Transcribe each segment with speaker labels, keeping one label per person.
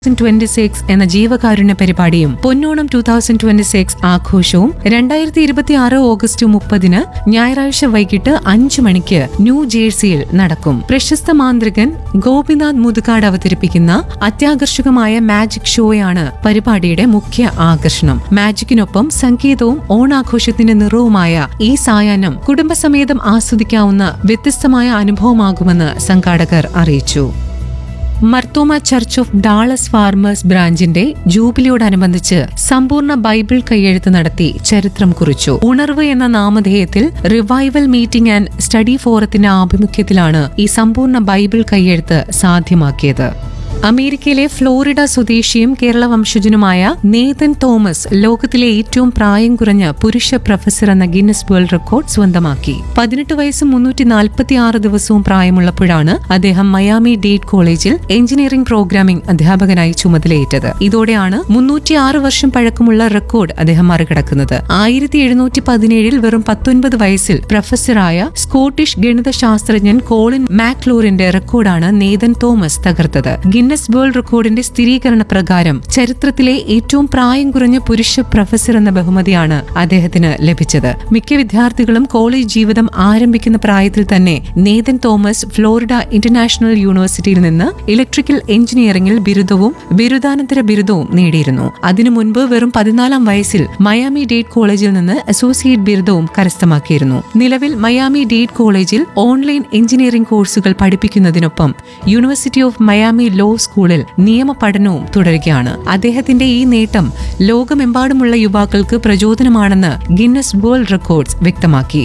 Speaker 1: twenty six എന്ന ജീവകാരുണ്യ പരിപാടിയും Ponnonam two thousand twenty six ആഘോഷവും രണ്ടായിരത്തി ഇരുപത്തി ആറ് ഓഗസ്റ്റ് മുപ്പതിന് ഞായറാഴ്ച വൈകിട്ട് അഞ്ചു മണിക്ക് ന്യൂ ജേഴ്സിയിൽ നടക്കും പ്രശസ്ത മാന്ത്രികൻ ഗോപിനാഥ് മുതുകാട് അവതരിപ്പിക്കുന്ന അത്യാകർഷകമായ മാജിക് ഷോയാണ് പരിപാടിയുടെ മുഖ്യ ആകർഷണം മാജിക്കിനൊപ്പം സംഗീതവും ഓണാഘോഷത്തിന്റെ നിറവുമായ ഈ സായാഹ്നം കുടുംബസമേതം ആസ്വദിക്കാവുന്ന വ്യത്യസ്തമായ അനുഭവമാകുമെന്ന് സംഘാടകർ അറിയിച്ചു Marthoma church of Dallas Farmers ബ്രാഞ്ചിന്റെ ജൂബിലിയോടനുബന്ധിച്ച് സമ്പൂർണ്ണ ബൈബിൾ കൈയെഴുത്ത് നടത്തി ചരിത്രം കുറിച്ചു ഉണർവ് എന്ന നാമധേയത്തിൽ റിവൈവൽ മീറ്റിംഗ് ആൻഡ് സ്റ്റഡി ഫോറത്തിന്റെ ആഭിമുഖ്യത്തിലാണ് ഈ സമ്പൂർണ്ണ ബൈബിൾ കൈയെഴുത്ത് സാധ്യമാക്കിയത് അമേരിക്കയിലെ ഫ്ലോറിഡ സ്വദേശിയും കേരള വംശജനുമായ നേതൻ തോമസ് ലോകത്തിലെ ഏറ്റവും പ്രായം കുറഞ്ഞ പുരുഷ പ്രൊഫസർ എന്ന ഗിന്നസ് വേൾഡ് റെക്കോർഡ് സ്വന്തമാക്കി പതിനെട്ട് വയസ്സും മുന്നൂറ്റി നാൽപ്പത്തി ആറ് ദിവസവും പ്രായമുള്ളപ്പോഴാണ് അദ്ദേഹം മയാമി ഡേറ്റ് കോളേജിൽ എഞ്ചിനീയറിംഗ് പ്രോഗ്രാമിംഗ് അധ്യാപകനായി ചുമതലയേറ്റത് ഇതോടെയാണ് മുന്നൂറ്റി ആറ് വർഷം പഴക്കമുള്ള റെക്കോർഡ് അദ്ദേഹം മറികടക്കുന്നത് ആയിരത്തി എഴുന്നൂറ്റി പതിനേഴിൽ വെറും പത്തൊൻപത് വയസ്സിൽ പ്രൊഫസറായ സ്കോട്ടിഷ് ഗണിതശാസ്ത്രജ്ഞൻ കോളിൻ മാക്ലോറിന്റെ റെക്കോർഡാണ് നേതൻ തോമസ് തകർത്തത് ഗിന്നസ് വേൾഡ് റെക്കോർഡിന്റെ സ്ഥിരീകരണ പ്രകാരം ചരിത്രത്തിലെ ഏറ്റവും പ്രായം കുറഞ്ഞ പുരുഷ പ്രൊഫസർ എന്ന ബഹുമതിയാണ് അദ്ദേഹത്തിന് ലഭിച്ചത് മിക്ക വിദ്യാർത്ഥികളും കോളേജ് ജീവിതം ആരംഭിക്കുന്ന പ്രായത്തിൽ തന്നെ നേതൻ തോമസ് ഫ്ലോറിഡ ഇന്റർനാഷണൽ യൂണിവേഴ്സിറ്റിയിൽ നിന്ന് ഇലക്ട്രിക്കൽ എഞ്ചിനീയറിംഗിൽ ബിരുദവും ബിരുദാനന്തര ബിരുദവും നേടിയിരുന്നു അതിനു മുൻപ് വെറും പതിനാലാം വയസ്സിൽ മയാമി ഡേറ്റ് കോളേജിൽ നിന്ന് അസോസിയേറ്റ് ബിരുദവും കരസ്ഥമാക്കിയിരുന്നു നിലവിൽ മയാമി ഡേറ്റ് കോളേജിൽ ഓൺലൈൻ എഞ്ചിനീയറിംഗ് കോഴ്സുകൾ പഠിപ്പിക്കുന്നതിനൊപ്പം യൂണിവേഴ്സിറ്റി ഓഫ് മയാമി ലോ സ്കൂളിൽ നിയമ പഠനവും തുടരുകയാണ് അദ്ദേഹത്തിന്റെ ഈ നേട്ടം ലോകമെമ്പാടുമുള്ള യുവാക്കൾക്ക് പ്രചോദനമാണെന്ന് ഗിന്നസ് വേൾഡ് റെക്കോർഡ്സ് വ്യക്തമാക്കി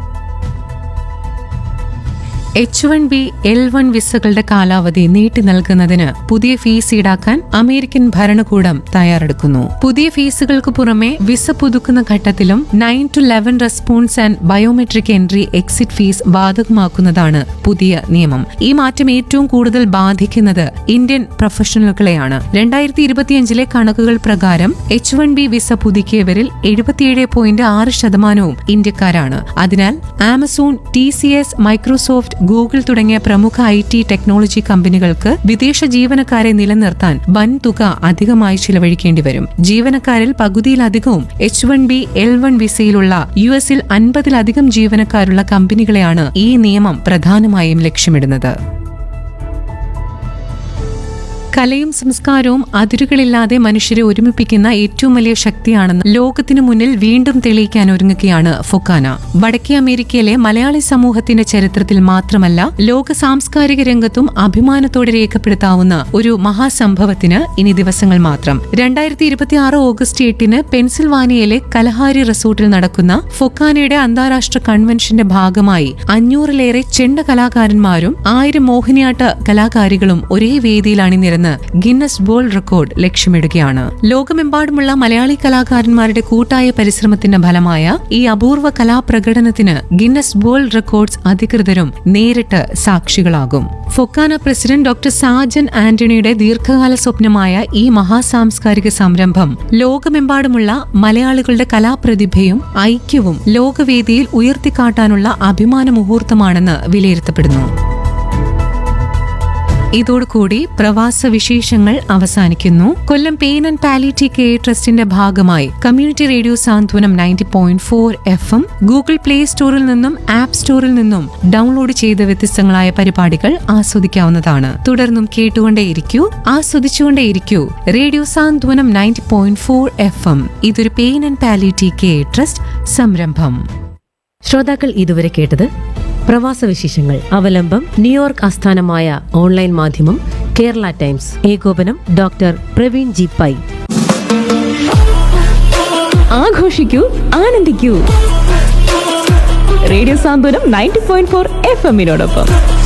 Speaker 1: H one B L one വിസകളുടെ കാലാവധി നീട്ടി നൽകുന്നതിന് പുതിയ ഫീസ് ഈടാക്കാൻ അമേരിക്കൻ ഭരണകൂടം തയ്യാറെടുക്കുന്നു പുതിയ ഫീസുകൾക്ക് പുറമെ വിസ പുതുക്കുന്ന ഘട്ടത്തിലും nine eleven response and biometric entry exit fee ബാധകമാക്കുന്നതാണ് പുതിയ നിയമം ഈ മാറ്റം ഏറ്റവും കൂടുതൽ ബാധിക്കുന്നത് ഇന്ത്യൻ പ്രൊഫഷണലുകളെയാണ് രണ്ടായിരത്തി ഇരുപത്തിയഞ്ചിലെ കണക്കുകൾ പ്രകാരം എച്ച് വൺ ബി വിസ പുതുക്കിയവരിൽ എഴുപത്തിയേഴ് പോയിന്റ് ആറ് ശതമാനവും ഇന്ത്യക്കാരാണ് അതിനാൽ Amazon T C S Microsoft Google തുടങ്ങിയ പ്രമുഖ ഐ ടി ടെക്നോളജി കമ്പനികൾക്ക് വിദേശ ജീവനക്കാരെ നിലനിർത്താൻ വൻ തുക അധികമായി ചിലവഴിക്കേണ്ടി വരും ജീവനക്കാരിൽ പകുതിയിലധികവും H one B L one വിസയിലുള്ള യു എസിൽ അൻപതിലധികം ജീവനക്കാരുള്ള കമ്പനികളെയാണ് ഈ നിയമം പ്രധാനമായും ലക്ഷ്യമിടുന്നത് കലയും സംസ്കാരവും അതിരുകളില്ലാതെ മനുഷ്യരെ ഒരുമിപ്പിക്കുന്ന ഏറ്റവും വലിയ ശക്തിയാണെന്ന് ലോകത്തിനു മുന്നിൽ വീണ്ടും തെളിയിക്കാൻ ഒരുങ്ങുകയാണ് ഫൊക്കാന വടക്കേ അമേരിക്കയിലെ മലയാളി സമൂഹത്തിന്റെ ചരിത്രത്തിൽ മാത്രമല്ല ലോക സാംസ്കാരിക രംഗത്തും അഭിമാനത്തോടെ രേഖപ്പെടുത്താവുന്ന ഒരു മഹാസംഭവത്തിന് ഇനി ദിവസങ്ങൾ മാത്രം രണ്ടായിരത്തി ഇരുപത്തി ആറ് ഓഗസ്റ്റ് എട്ടിന് പെൻസിൽവാനിയയിലെ കലഹാരി റിസോർട്ടിൽ നടക്കുന്ന ഫൊക്കാനയുടെ അന്താരാഷ്ട്ര കൺവെൻഷന്റെ ഭാഗമായി അഞ്ഞൂറിലേറെ ചെണ്ട കലാകാരന്മാരും ആയിരം മോഹിനിയാട്ട കലാകാരികളും ഒരേ വേദിയിൽ അണിനിരന്ന് ഗിന്നസ് വേൾഡ് റെക്കോർഡ് ലക്ഷ്യമിടുകയാണ് ലോകമെമ്പാടുമുള്ള മലയാളി കലാകാരന്മാരുടെ കൂട്ടായ പരിശ്രമത്തിന്റെ ഫലമായ ഈ അപൂർവ കലാപ്രകടനത്തിന് ഗിന്നസ് വേൾഡ് റെക്കോർഡ്സ് അധികൃതരും നേരിട്ട് സാക്ഷികളാകും ഫൊക്കാന പ്രസിഡന്റ് ഡോക്ടർ സാജൻ ആന്റണിയുടെ ദീർഘകാല സ്വപ്നമായ ഈ മഹാസാംസ്കാരിക സംരംഭം ലോകമെമ്പാടുമുള്ള മലയാളികളുടെ കലാപ്രതിഭയും ഐക്യവും ലോകവേദിയിൽ ഉയർത്തിക്കാട്ടാനുള്ള അഭിമാന മുഹൂർത്തമാണെന്ന് വിലയിരുത്തപ്പെടുന്നു ഇതോടുകൂടി പ്രവാസ വിശേഷങ്ങൾ അവസാനിക്കുന്നു Kollam pain and palliative care ട്രസ്റ്റിന്റെ ഭാഗമായി community radio Santhwanam ninety point four F M Google play സ്റ്റോറിൽ നിന്നും ആപ്പ് സ്റ്റോറിൽ നിന്നും ഡൗൺലോഡ് ചെയ്ത വ്യത്യസ്തങ്ങളായ പരിപാടികൾ ആസ്വദിക്കാവുന്നതാണ് തുടർന്നും കേട്ടുകൊണ്ടേയിരിക്കൂ ആസ്വദിച്ചുകൊണ്ടേയിരിക്കൂ radio Santhwanam ninety point four F M ഇതൊരു pain and palliative care trust സംരംഭം
Speaker 2: ശ്രോതാക്കൾ ഇതുവരെ കേട്ടത് പ്രവാസ വിശേഷങ്ങൾ അവലംബം ന്യൂയോർക്ക് ആസ്ഥാനമായ ഓൺലൈൻ മാധ്യമം കേരള ടൈംസ് ഏകോപനം ഡോക്ടർ പ്രവീൺ ജി പൈ
Speaker 3: ആഘോഷിക്കൂ ആനന്ദിക്കൂ radio Santhwanam ninety point four F എമ്മിനോടൊപ്പം